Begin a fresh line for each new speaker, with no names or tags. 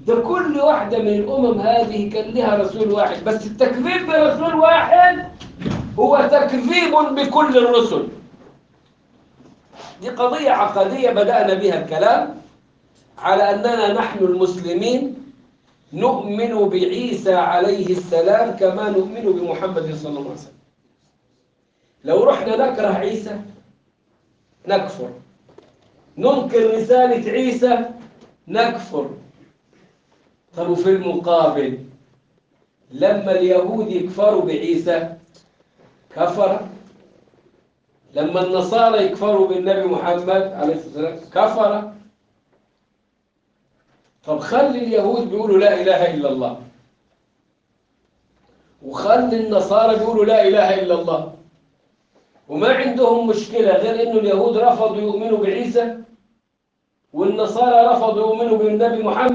ده كل واحدة من الأمم هذه كان لها رسول واحد بس التكذيب برسول واحد هو تكذيب بكل الرسل دي قضية عقدية بدأنا بها الكلام على أننا نحن المسلمين نؤمن بعيسى عليه السلام كما نؤمن بمحمد صلى الله عليه وسلم لو رحنا نكره عيسى نكفر ننكر رسالة عيسى نكفر طب وفي المقابل لما اليهود يكفروا بعيسى كفر لما النصارى يكفروا بالنبي محمد عليه الصلاة والسلام كفر طب خلي اليهود بيقولوا لا إله إلا الله وخلي النصارى بيقولوا لا إله إلا الله وما عندهم مشكلة غير إنه اليهود رفضوا يؤمنوا بعيسى والنصارى رفضوا يؤمنوا بالنبي محمد